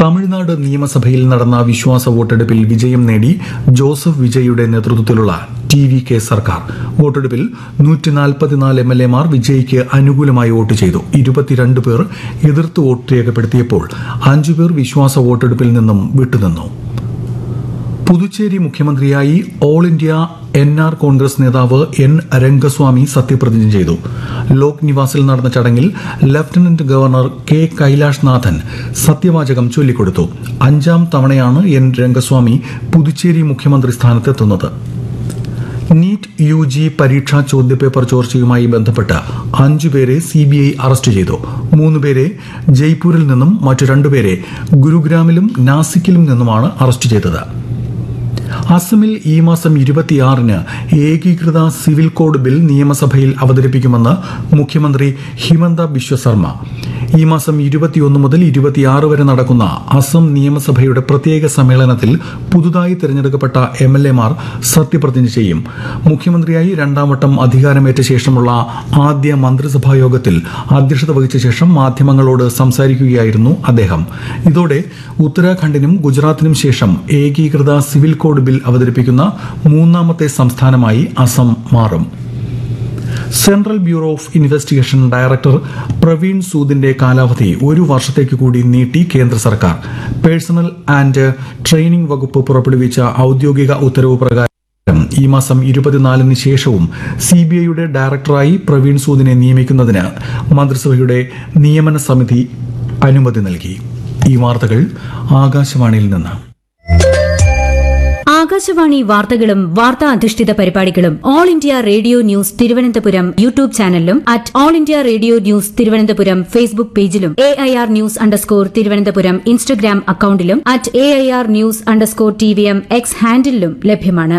തമിഴ്നാട് നിയമസഭയിൽ നടന്ന വിശ്വാസ വോട്ടെടുപ്പിൽ വിജയം നേടി ജോസഫ് വിജയുടെ നേതൃത്വത്തിലുള്ള ടി വി കെ സർക്കാർ വോട്ടെടുപ്പിൽ നൂറ്റി നാൽപ്പത്തിനാല് എം എൽ എമാർ വിജയ്ക്ക് അനുകൂലമായി വോട്ട് ചെയ്തു ഇരുപത്തിരണ്ട് പേർ എതിർത്ത് വോട്ട് രേഖപ്പെടുത്തിയപ്പോൾ അഞ്ചുപേർ വിശ്വാസ വോട്ടെടുപ്പിൽ നിന്നും വിട്ടുനിന്നു പുതുച്ചേരി മുഖ്യമന്ത്രിയായി All India N R Congress നേതാവ് എൻ രംഗസ്വാമി സത്യപ്രതിജ്ഞ ചെയ്തു ലോക് നിവാസിൽ നടന്ന ചടങ്ങിൽ ലഫ്റ്റനന്റ് ഗവർണർ കെ കൈലാഷ് നാഥൻ സത്യവാചകം ചൊല്ലിക്കൊടുത്തു അഞ്ചാം തവണയാണ് എൻ രംഗസ്വാമി പുതുച്ചേരി മുഖ്യമന്ത്രി സ്ഥാനത്തെത്തുന്നത് നീറ്റ് യു ജി പരീക്ഷാ ചോദ്യപേപ്പർ ചോർച്ചയുമായി ബന്ധപ്പെട്ട് അഞ്ചുപേരെ സി ബി ഐ അറസ്റ്റ് ചെയ്തു മൂന്നുപേരെ ജയ്പൂരിൽ നിന്നും മറ്റു രണ്ടുപേരെ ഗുരുഗ്രാമിലും നാസിക്കിലും നിന്നുമാണ് അറസ്റ്റ് ചെയ്തത് അസമിൽ ഈ മാസം ഇരുപത്തിയാറിന് ഏകീകൃത സിവിൽ കോഡ് ബിൽ നിയമസഭയിൽ അവതരിപ്പിക്കുമെന്ന് മുഖ്യമന്ത്രി ഹിമന്ത ബിശ്വ ശർമ്മ ഈ മാസം ഇരുപത്തിയൊന്ന് മുതൽ ഇരുപത്തിയാറ് വരെ നടക്കുന്ന അസം നിയമസഭയുടെ പ്രത്യേക സമ്മേളനത്തിൽ പുതുതായി തിരഞ്ഞെടുക്കപ്പെട്ട എം എൽ എമാർ സത്യപ്രതിജ്ഞ ചെയ്യും മുഖ്യമന്ത്രിയായി രണ്ടാം വട്ടം അധികാരമേറ്റ ശേഷമുള്ള ആദ്യ മന്ത്രിസഭാ യോഗത്തിൽ അധ്യക്ഷത വഹിച്ച ശേഷം മാധ്യമങ്ങളോട് സംസാരിക്കുകയായിരുന്നു അദ്ദേഹം ഇതോടെ ഉത്തരാഖണ്ഡിനും ഗുജറാത്തിനും ശേഷം ഏകീകൃത സിവിൽ കോഡ് ബിൽ അവതരിപ്പിക്കുന്ന മൂന്നാമത്തെ സംസ്ഥാനമായി അസം മാറും Central Bureau of Investigation director Praveen സൂദിന്റെ കാലാവധി ഒരു വർഷത്തേക്ക് കൂടി നീട്ടി കേന്ദ്ര സർക്കാർ പേഴ്സണൽ ആൻഡ് ട്രെയിനിംഗ് വകുപ്പ് പുറപ്പെടുവിച്ച ഔദ്യോഗിക ഉത്തരവ് പ്രകാരം ഈ മാസം ഇരുപത്തിനാലിന് ശേഷവും സി ബി ഐയുടെ ഡയറക്ടറായി പ്രവീൺ സൂദിനെ നിയമിക്കുന്നതിന് മന്ത്രിസഭയുടെ നിയമന സമിതി അനുമതി നൽകി ഈ വാർത്തകൾ ആകാശവാണിയിൽ നിന്ന് ആകാശവാണി വാർത്തകളും വാർത്താ അധിഷ്ഠിത പരിപാടികളും All India Radio news Thiruvananthapuram YouTube ചാനലിലും at All India Radio news Thiruvananthapuram Facebook പേജിലും A I R news underscore Thiruvananthapuram Instagram അക്കൌണ്ടിലും at A I R news underscore T V M X ഹാൻഡിലും ലഭ്യമാണ്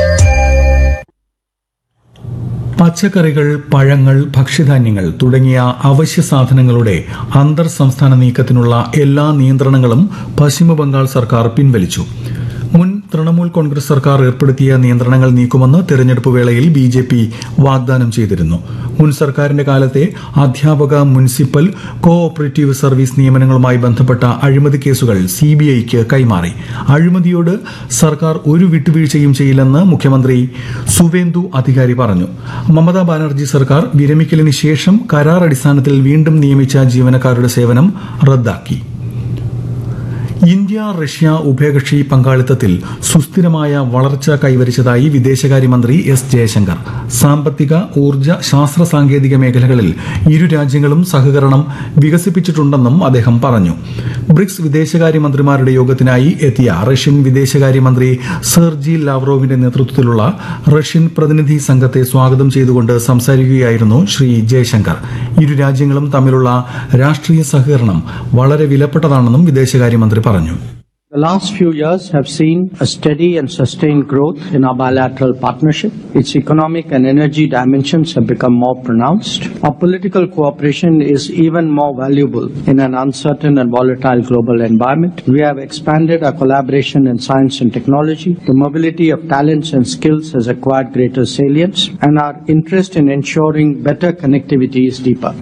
പച്ചക്കറികൾ പഴങ്ങൾ ഭക്ഷ്യധാന്യങ്ങൾ തുടങ്ങിയ അവശ്യ സാധനങ്ങളുടെ അന്തർ സംസ്ഥാന നീക്കത്തിനുള്ള എല്ലാ നിയന്ത്രണങ്ങളും പശ്ചിമബംഗാൾ സർക്കാർ പിൻവലിച്ചു മുൻ തൃണമൂൽ കോൺഗ്രസ് സർക്കാർ ഏർപ്പെടുത്തിയ നിയന്ത്രണങ്ങൾ നീക്കുമെന്ന് തെരഞ്ഞെടുപ്പ് വേളയിൽ ബി ജെ പി വാഗ്ദാനം ചെയ്തിരുന്നു മുൻ സർക്കാരിന്റെ കാലത്തെ അധ്യാപക മുനിസിപ്പൽ കോ ഓപ്പറേറ്റീവ് സർവീസ് നിയമനങ്ങളുമായി ബന്ധപ്പെട്ട അഴിമതി കേസുകൾ സി ബി ഐക്ക് കൈമാറി അഴിമതിയോട് സർക്കാർ ഒരു വിട്ടുവീഴ്ചയും ചെയ്യില്ലെന്ന് മുഖ്യമന്ത്രി സുവേന്ദു അധികാരി പറഞ്ഞു മമതാ ബാനർജി സർക്കാർ വിരമിക്കലിന് ശേഷം കരാർ അടിസ്ഥാനത്തിൽ വീണ്ടും നിയമിച്ച ജീവനക്കാരുടെ സേവനം റദ്ദാക്കി ഇന്ത്യ റഷ്യ ഉഭയകക്ഷി പങ്കാളിത്തത്തിൽ സുസ്ഥിരമായ വളർച്ച കൈവരിച്ചതായി വിദേശകാര്യമന്ത്രി എസ് ജയശങ്കർ സാമ്പത്തിക ഊർജ്ജ ശാസ്ത്ര സാങ്കേതിക മേഖലകളിൽ ഇരു രാജ്യങ്ങളും സഹകരണം വികസിപ്പിച്ചിട്ടുണ്ടെന്നും അദ്ദേഹം പറഞ്ഞു ബ്രിക്സ് വിദേശകാര്യമന്ത്രിമാരുടെ യോഗത്തിനായി എത്തിയ റഷ്യൻ വിദേശകാര്യമന്ത്രി സെർജി ലാവ്റോവിന്റെ നേതൃത്വത്തിലുള്ള റഷ്യൻ പ്രതിനിധി സംഘത്തെ സ്വാഗതം ചെയ്തുകൊണ്ട് സംസാരിക്കുകയായിരുന്നു ശ്രീ ജയശങ്കർ ഇരു രാജ്യങ്ങളും തമ്മിലുള്ള രാഷ്ട്രീയ സഹകരണം വളരെ വിലപ്പെട്ടതാണെന്നും വിദേശകാര്യമന്ത്രി പറഞ്ഞു The last few years have seen a steady and sustained growth in our bilateral partnership. Its economic and energy dimensions have become more pronounced. Our political cooperation is even more valuable in an uncertain and volatile global environment. We have expanded our collaboration in science and technology. The mobility of talents and skills has acquired greater salience, and our interest in ensuring better connectivity is deeper.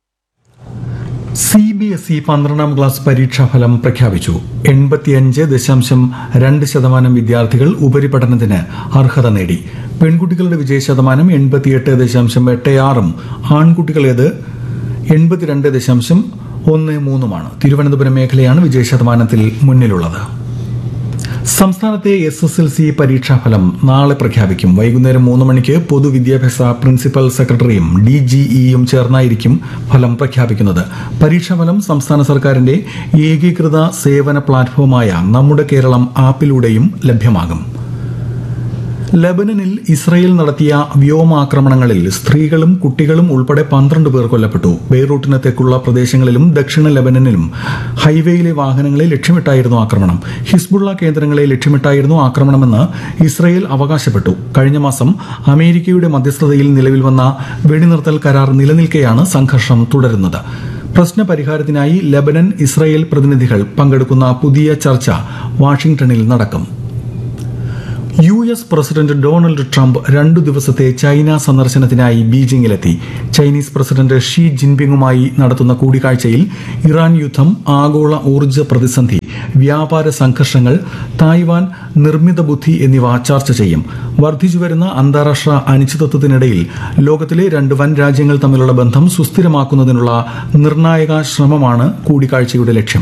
C B S E പന്ത്രണ്ടാം class പരീക്ഷാഫലം പ്രഖ്യാപിച്ചു എൺപത്തിയഞ്ച് ദശാംശം രണ്ട് ശതമാനം വിദ്യാർത്ഥികൾ ഉപരിപഠനത്തിന് അർഹത നേടി പെൺകുട്ടികളുടെ വിജയ ശതമാനം എൺപത്തിയെട്ട് ദശാംശം എട്ട് ആറും ആൺകുട്ടികളേത് എൺപത്തിരണ്ട് ദശാംശം ഒന്ന് മൂന്നുമാണ് തിരുവനന്തപുരം മേഖലയാണ് വിജയ ശതമാനത്തിൽ മുന്നിലുള്ളത് സംസ്ഥാനത്തെ എസ് എസ് എൽ സി പരീക്ഷാഫലം നാളെ പ്രഖ്യാപിക്കും വൈകുന്നേരം മൂന്ന് മണിക്ക് പൊതുവിദ്യാഭ്യാസ പ്രിൻസിപ്പൽ സെക്രട്ടറിയും ഡി ജിഇയും ചേർന്നായിരിക്കും ഫലം പ്രഖ്യാപിക്കുന്നത് പരീക്ഷാഫലം സംസ്ഥാന സർക്കാരിന്റെ ഏകീകൃത സേവന പ്ലാറ്റ്ഫോമായ നമ്മുടെ കേരളം ആപ്പിലൂടെയും ലഭ്യമാകും ലബനനിൽ ഇസ്രയേൽ നടത്തിയ വ്യോമാക്രമണങ്ങളിൽ സ്ത്രീകളും കുട്ടികളും ഉൾപ്പെടെ പന്ത്രണ്ട് പേർ കൊല്ലപ്പെട്ടു ബെയ്റൂട്ടിന് തെക്കുള്ള പ്രദേശങ്ങളിലും ദക്ഷിണ ലബനനിലും ഹൈവേയിലെ വാഹനങ്ങളെ ലക്ഷ്യമിട്ടായിരുന്നു ആക്രമണം ഹിസ്ബുള്ള കേന്ദ്രങ്ങളെ ലക്ഷ്യമിട്ടായിരുന്നു ആക്രമണമെന്ന് ഇസ്രയേൽ അവകാശപ്പെട്ടു കഴിഞ്ഞ മാസം അമേരിക്കയുടെ മധ്യസ്ഥതയിൽ നിലവിൽ വന്ന വെടിനിർത്തൽ കരാർ നിലനിൽക്കെയാണ് സംഘർഷം തുടരുന്നത് പ്രശ്ന പരിഹാരത്തിനായി ലബനൻ ഇസ്രയേൽ പ്രതിനിധികൾ പങ്കെടുക്കുന്ന പുതിയ ചർച്ച വാഷിംഗ്ടണിൽ നടക്കും U S president Donald Trump രണ്ടു ദിവസത്തെ ചൈന സന്ദർശനത്തിനായി ബീജിംഗിലെത്തി ചൈനീസ് പ്രസിഡന്റ് ഷീ ജിൻപിങ്ങുമായി നടത്തുന്ന കൂടിക്കാഴ്ചയിൽ ഇറാൻ യുദ്ധം ആഗോള ഊർജ്ജ പ്രതിസന്ധി വ്യാപാര സംഘർഷങ്ങൾ തായ്വാൻ നിർമ്മിത ബുദ്ധി എന്നിവ ചർച്ച ചെയ്യും വർദ്ധിച്ചുവരുന്ന അന്താരാഷ്ട്ര അനിശ്ചിതത്വത്തിനിടയിൽ ലോകത്തിലെ രണ്ട് വൻ രാജ്യങ്ങൾ തമ്മിലുള്ള ബന്ധം സുസ്ഥിരമാക്കുന്നതിനുള്ള നിർണായക ശ്രമമാണ് കൂടിക്കാഴ്ചയുടെ ലക്ഷ്യം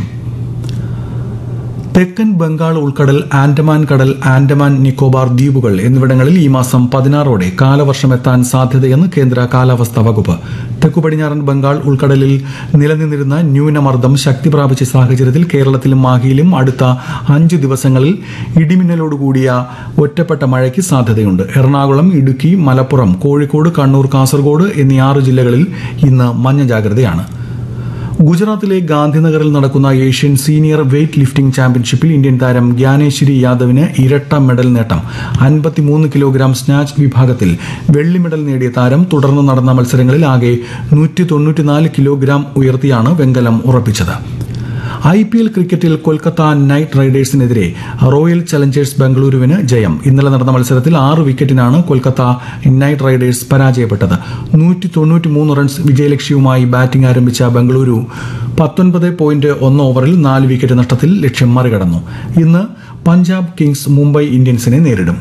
തെക്കൻ ബംഗാൾ ഉൾക്കടൽ ആൻഡമാൻ കടൽ ആൻഡമാൻ നിക്കോബാർ ദ്വീപുകൾ എന്നിവിടങ്ങളിൽ ഈ മാസം പതിനാറോടെ കാലവർഷം എത്താൻ സാധ്യതയെന്ന് കേന്ദ്ര കാലാവസ്ഥാ വകുപ്പ് തെക്കു പടിഞ്ഞാറൻ ബംഗാൾ ഉൾക്കടലിൽ നിലനിന്നിരുന്ന ന്യൂനമർദ്ദം ശക്തി പ്രാപിച്ച സാഹചര്യത്തിൽ കേരളത്തിലും മാഹിയിലും അടുത്ത അഞ്ച് ദിവസങ്ങളിൽ ഇടിമിന്നലോടുകൂടിയ ഒറ്റപ്പെട്ട മഴയ്ക്ക് സാധ്യതയുണ്ട് എറണാകുളം ഇടുക്കി മലപ്പുറം കോഴിക്കോട് കണ്ണൂർ കാസർഗോഡ് എന്നീ ആറ് ജില്ലകളിൽ ഇന്ന് മഞ്ഞ ജാഗ്രതയാണ് ഗുജറാത്തിലെ ഗാന്ധിനഗറിൽ നടക്കുന്ന ഏഷ്യൻ സീനിയർ വെയ്റ്റ് ലിഫ്റ്റിംഗ് ചാമ്പ്യൻഷിപ്പിൽ ഇന്ത്യൻ താരം ജ്ഞാനേശ്വരി യാദവിന് ഇരട്ട മെഡൽ നേട്ടം അൻപത്തിമൂന്ന് കിലോഗ്രാം സ്നാച്ച് വിഭാഗത്തിൽ വെള്ളി മെഡൽ നേടിയ താരം തുടർന്ന് നടന്ന മത്സരങ്ങളിൽ ആകെ നൂറ്റി തൊണ്ണൂറ്റിനാല് കിലോഗ്രാം ഉയർത്തിയാണ് വെങ്കലം ഉറപ്പിച്ചത് ഐ പി എൽ ക്രിക്കറ്റിൽ കൊൽക്കത്ത നൈറ്റ് റൈഡേഴ്സിനെതിരെ റോയൽ ചലഞ്ചേഴ്സ് ബംഗളൂരുവിന് ജയം ഇന്നലെ നടന്ന മത്സരത്തിൽ ആറ് വിക്കറ്റിനാണ് കൊൽക്കത്ത നൈറ്റ് റൈഡേഴ്സ് പരാജയപ്പെട്ടത് നൂറ്റി തൊണ്ണൂറ്റി മൂന്ന് റൺസ് വിജയലക്ഷ്യവുമായി ബാറ്റിംഗ് ആരംഭിച്ച ബംഗളൂരു പത്തൊൻപത് പോയിന്റ് ഒന്ന് ഓവറിൽ നാല് വിക്കറ്റ് നഷ്ടത്തിൽ ലക്ഷ്യം മറികടന്നു ഇന്ന് പഞ്ചാബ് കിങ്സ് മുംബൈ ഇന്ത്യൻസിനെ നേരിടും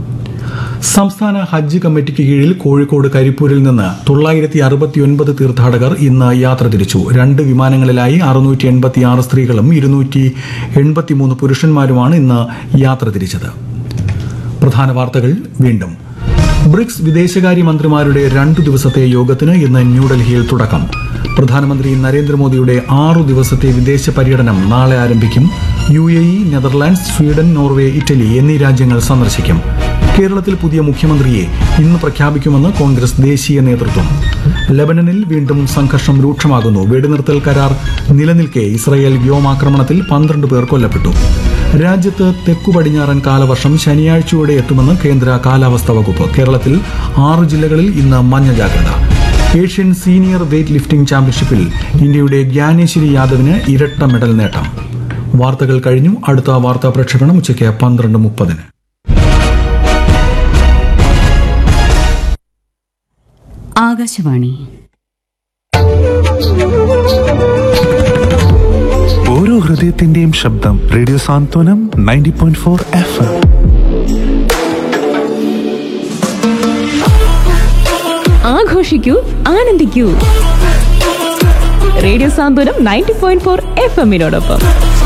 സംസ്ഥാന ഹജ്ജ് കമ്മിറ്റിക്ക് കീഴിൽ കോഴിക്കോട് കരിപ്പൂരിൽ നിന്ന് തൊള്ളായിരത്തി അറുപത്തിയൊൻപത് തീർത്ഥാടകർ ഇന്ന് യാത്ര തിരിച്ചു രണ്ട് വിമാനങ്ങളിലായി അറുന്നൂറ്റി എൺപത്തിയാറ് സ്ത്രീകളും ഇരുന്നൂറ്റി എൺപത്തിമൂന്ന് പുരുഷന്മാരുമാണ് ഇന്ന് യാത്ര തിരിച്ചത് പ്രധാന വാർത്തകൾ വീണ്ടും ബ്രിക്സ് വിദേശകാര്യമന്ത്രിമാരുടെ രണ്ടു ദിവസത്തെ യോഗത്തിന് ഇന്ന് ന്യൂഡൽഹിയിൽ തുടക്കം പ്രധാനമന്ത്രി നരേന്ദ്രമോദിയുടെ ആറു ദിവസത്തെ വിദേശ പര്യടനം നാളെ ആരംഭിക്കും U A E Netherlands Sweden Norway Italy എന്നീ രാജ്യങ്ങൾ സന്ദർശിക്കും കേരളത്തിൽ പുതിയ മുഖ്യമന്ത്രിയെ ഇന്ന് പ്രഖ്യാപിക്കുമെന്ന് കോൺഗ്രസ് ദേശീയ നേതൃത്വം ലബനനിൽ വീണ്ടും സംഘർഷം രൂക്ഷമാകുന്നു വെടിനിർത്തൽ കരാർ നിലനിൽക്കെ ഇസ്രയേൽ വ്യോമാക്രമണത്തിൽ പന്ത്രണ്ട് പേർ കൊല്ലപ്പെട്ടു രാജ്യത്ത് തെക്കു പടിഞ്ഞാറൻ കാലവർഷം ശനിയാഴ്ചയോടെ എത്തുമെന്ന് കേന്ദ്ര കാലാവസ്ഥാ വകുപ്പ് കേരളത്തിൽ ആറ് ജില്ലകളിൽ ഇന്ന് മഞ്ഞ ജാഗ്രത ഏഷ്യൻ സീനിയർ വെയ്റ്റ് ലിഫ്റ്റിംഗ് ചാമ്പ്യൻഷിപ്പിൽ ഇന്ത്യയുടെ ജ്ഞാനേശ്വരി യാദവിന് ഇരട്ട മെഡൽ നേട്ടം വാർത്തകൾ കഴിഞ്ഞു അടുത്ത വാർത്താ പ്രക്ഷേപണം ഉച്ചയ്ക്ക് പന്ത്രണ്ട് മുപ്പതിന് ആകാശവാണി ഓരോ ഹൃദയത്തിന്റെയും ശബ്ദം radio Santhwanam ninety point four F M ആഘോഷിക്കൂ ആനന്ദിക്കൂ radio Santhwanam ninety point four F എമ്മിനോടൊപ്പം